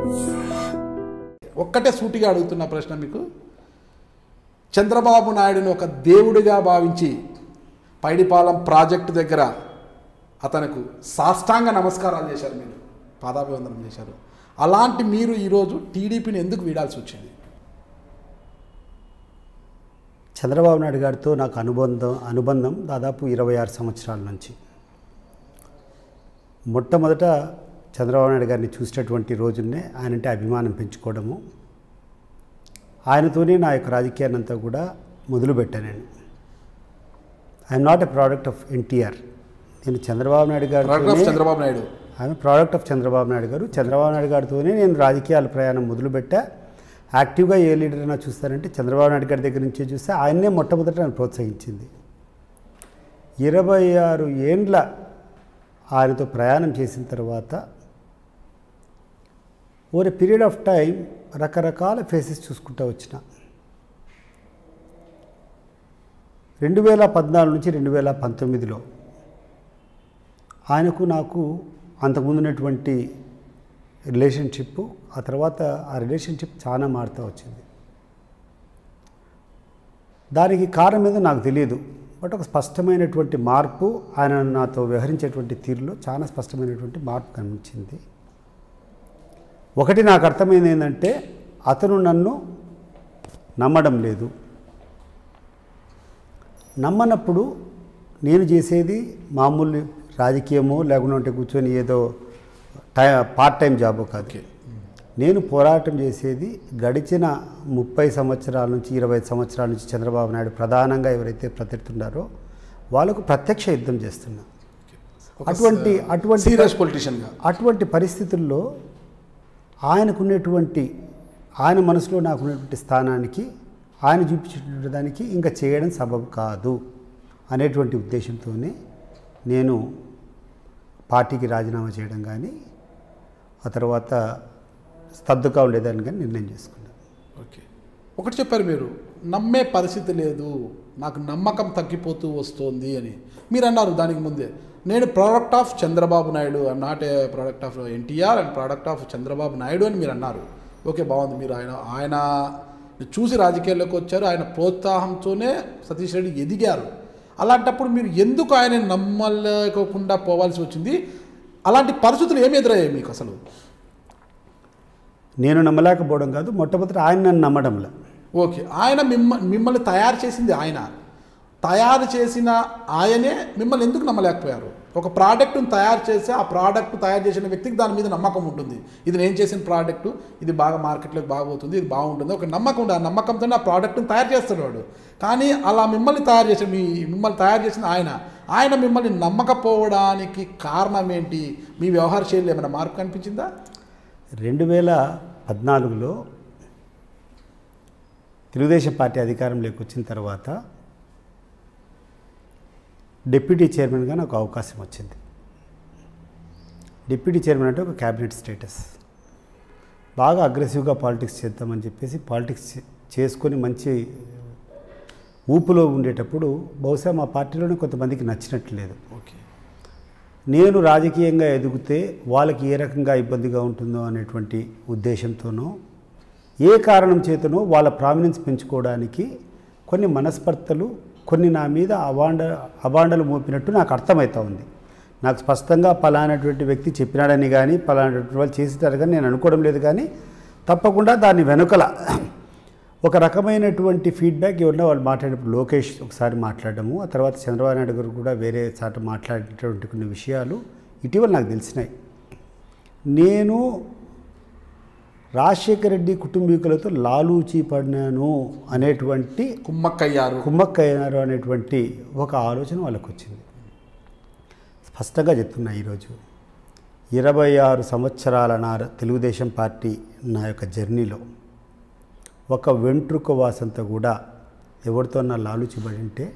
ఒక్కటే సూటిగా అడుగుతున్న ప్రశ్న మీకు చంద్రబాబు నాయుడుని ఒక దేవుడిగా భావించి పైడిపాలెం ప్రాజెక్టు దగ్గర అతనికి సాష్టాంగ నమస్కారాలు చేశారు మీరు పాదాభివందనం చేశారు అలాంటి మీరు ఈరోజు టీడీపీని ఎందుకు వీడాల్సి వచ్చింది చంద్రబాబు నాయుడు గారితో నాకు అనుబంధం అనుబంధం దాదాపు ఇరవై ఆరు సంవత్సరాల నుంచి మొట్టమొదట చంద్రబాబు నాయుడు గారిని చూసినటువంటి రోజునే ఆయనంటే అభిమానం పెంచుకోవడము ఆయనతోనే నా యొక్క రాజకీయాన్ని అంతా కూడా మొదలుపెట్టాను నేను I'm not a product of NTR నేను చంద్రబాబు నాయుడు ప్రోగ్రాఫ్ గారు చంద్రబాబు నాయుడు ఆమె ప్రోడక్ట్ ఆఫ్ చంద్రబాబు నాయుడు గారు చంద్రబాబు నాయుడు గారితోనే నేను రాజకీయాల ప్రయాణం మొదలుపెట్టా యాక్టివ్గా ఏ లీడర్ అయినా చూస్తారంటే చంద్రబాబు నాయుడు గారి దగ్గర నుంచే చూస్తే ఆయన్నే మొట్టమొదట నన్ను ప్రోత్సహించింది ఇరవై ఆరు ఏండ్ల ఆయనతో ప్రయాణం చేసిన తర్వాత ఓవర్ పీరియడ్ ఆఫ్ టైం రకరకాల ఫేసెస్ చూసుకుంటూ వచ్చిన రెండు వేల పద్నాలుగు నుంచి రెండు వేల పంతొమ్మిదిలో ఆయనకు నాకు అంతకుముందు ఉన్నటువంటి రిలేషన్షిప్ ఆ తర్వాత ఆ రిలేషన్షిప్ చాలా మారుతూ వచ్చింది దానికి కారణం ఏదో నాకు తెలియదు బట్ ఒక స్పష్టమైనటువంటి మార్పు ఆయన నాతో వ్యవహరించేటువంటి తీరులో చాలా స్పష్టమైనటువంటి మార్పు కనిపించింది ఒకటి నాకు అర్థమైంది ఏంటంటే అతను నన్ను నమ్మడం లేదు నమ్మనప్పుడు నేను చేసేది మామూలు రాజకీయమో లేకుంటే కూర్చొని ఏదో టై పార్ట్ టైం జాబో కాదు నేను పోరాటం చేసేది గడిచిన ముప్పై సంవత్సరాల నుంచి ఇరవై సంవత్సరాల నుంచి చంద్రబాబు నాయుడు ప్రధానంగా ఎవరైతే ప్రతిస్తున్నారో వాళ్ళకు ప్రత్యక్ష యుద్ధం చేస్తున్నా అటువంటి అటువంటి సీరియస్ పొలిటీషియన్గా అటువంటి పరిస్థితుల్లో ఆయనకున్నటువంటి ఆయన మనసులో నాకున్నటువంటి స్థానానికి ఆయన చూపించేటువంటి దానికి ఇంకా చేయడం సబబు కాదు అనేటువంటి ఉద్దేశంతోనే నేను పార్టీకి రాజీనామా చేయడం కానీ ఆ తర్వాత స్తబ్దుగా ఉండేదాన్ని కానీ నిర్ణయం చేసుకున్నాను ఓకే ఒకటి చెప్పారు మీరు నమ్మే పరిస్థితి లేదు నాకు నమ్మకం తగ్గిపోతూ వస్తోంది అని మీరు అన్నారు దానికి ముందే నేను product of Chandrababu Naidu I'm not a product of NTR and product of Chandrababu Naidu అని మీరు అన్నారు ఓకే బాగుంది మీరు ఆయన ఆయన చూసి రాజకీయాల్లోకి వచ్చారు ఆయన ప్రోత్సాహంతోనే సతీష్ రెడ్డి ఎదిగారు అలాంటప్పుడు మీరు ఎందుకు ఆయన నమ్మలేకోకుండా పోవాల్సి వచ్చింది అలాంటి పరిస్థితులు ఏమి ఎదురయ్యాయి మీకు అసలు నేను నమ్మలేకపోవడం కాదు మొట్టమొదటి ఆయన నన్ను నమ్మడంలో ఓకే ఆయన మిమ్మ మిమ్మల్ని తయారు చేసింది ఆయన తయారు చేసిన ఆయనే మిమ్మల్ని ఎందుకు నమ్మలేకపోయారు ఒక ప్రోడక్ట్ను తయారు చేసి ఆ ప్రోడక్ట్ తయారు చేసిన వ్యక్తికి దాని మీద నమ్మకం ఉంటుంది ఇది నేను చేసిన ప్రోడక్ట్ ఇది బాగా మార్కెట్లోకి బాగా పోతుంది ఇది బాగుంటుంది ఒక నమ్మకం ఉంది ఆ నమ్మకంతో ఆ ప్రోడక్ట్ని తయారు చేస్తాడు వాడు కానీ అలా మిమ్మల్ని తయారు చేసిన మీ మిమ్మల్ని తయారు చేసిన ఆయన ఆయన మిమ్మల్ని నమ్మకపోవడానికి కారణం ఏంటి మీ వ్యవహార శైలి ఏమైనా మార్పు కనిపించిందా రెండు వేల పద్నాలుగులో తెలుగుదేశం పార్టీ అధికారంలోకి వచ్చిన తర్వాత డిప్యూటీ చైర్మన్గా నాకు అవకాశం వచ్చింది డిప్యూటీ చైర్మన్ అంటే ఒక క్యాబినెట్ స్టేటస్ బాగా అగ్రెసివ్గా పాలిటిక్స్ చేద్దామని చెప్పేసి పాలిటిక్స్ చే- చేసుకొని మంచి ఊపులో ఉండేటప్పుడు బహుశా మా పార్టీలోనే కొంతమందికి నచ్చినట్లేదు ఓకే నేను రాజకీయంగా ఎదిగితే వాళ్ళకి ఏ రకంగా ఇబ్బందిగా ఉంటుందో అనేటువంటి ఉద్దేశంతోనో ఏ కారణం చేతనో వాళ్ళ ప్రామినెన్స్ పెంచుకోవడానికి కొన్ని మనస్పర్ధలు కొన్ని నా మీద అవాండ అవాండలు మోపినట్టు నాకు అర్థమవుతా ఉంది నాకు స్పష్టంగా పలానటువంటి వ్యక్తి చెప్పినాడని కానీ పలానటువంటి వాళ్ళు చేసినారు కానీ నేను అనుకోవడం లేదు కానీ తప్పకుండా దాని వెనుకల ఒక రకమైనటువంటి ఫీడ్బ్యాక్ ఎవరన్నా వాళ్ళు మాట్లాడినప్పుడు లోకేష్ ఒకసారి మాట్లాడడము ఆ తర్వాత చంద్రబాబు నాయుడు గారు కూడా వేరే చాట మాట్లాడినటువంటి కొన్ని విషయాలు ఇటీవల నాకు తెలిసినాయి నేను రాజశేఖర రెడ్డి కుటుంబీకులతో లాలూచి పడినాను అనేటువంటి కుమ్మక్కయ్యారు కుమ్మక్కయ్యారు అనేటువంటి ఒక ఆలోచన వాళ్ళకు వచ్చింది స్పష్టంగా చెప్తున్నా ఈరోజు ఇరవై ఆరు సంవత్సరాల నా తెలుగుదేశం పార్టీ నా యొక్క జర్నీలో ఒక వెంట్రుక వాసంతా కూడా ఎవరితో నా లాలుచిబడి ఉంటే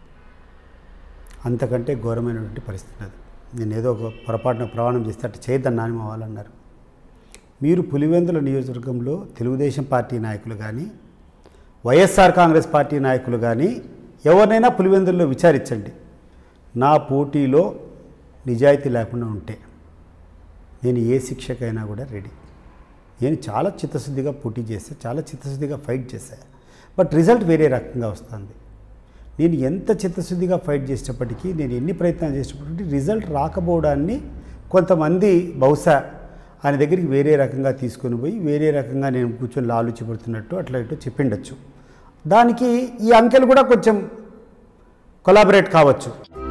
అంతకంటే ఘోరమైనటువంటి పరిస్థితి అది నేను ఏదో ఒక పొరపాటున ప్రమాణం చేస్తే అట్లా చేయొద్దని నాని మా వాళ్ళు అన్నారు మీరు పులివెందుల నియోజకవర్గంలో తెలుగుదేశం పార్టీ నాయకులు కానీ వైఎస్ఆర్ కాంగ్రెస్ పార్టీ నాయకులు కానీ ఎవరినైనా పులివెందుల్లో విచారించండి నా పోటీలో నిజాయితీ లేకుండా ఉంటే నేను ఏ శిక్షకైనా కూడా రెడీ నేను చాలా చిత్తశుద్ధిగా పోటీ చేశా చాలా చిత్తశుద్ధిగా ఫైట్ చేశా బట్ రిజల్ట్ వేరే రకంగా వస్తుంది నేను ఎంత చిత్తశుద్ధిగా ఫైట్ చేసేటప్పటికీ నేను ఎన్ని ప్రయత్నాలు చేసేటప్పటికీ రిజల్ట్ రాకపోవడాన్ని కొంతమంది బహుశా ఆయన దగ్గరికి వేరే రకంగా తీసుకొని పోయి వేరే రకంగా నేను కూర్చొని లాలుచిపడుతున్నట్టు అట్లా ఇటు చెప్పిండొచ్చు దానికి ఈ అంకెలు కూడా కొంచెం కొలాబరేట్ కావచ్చు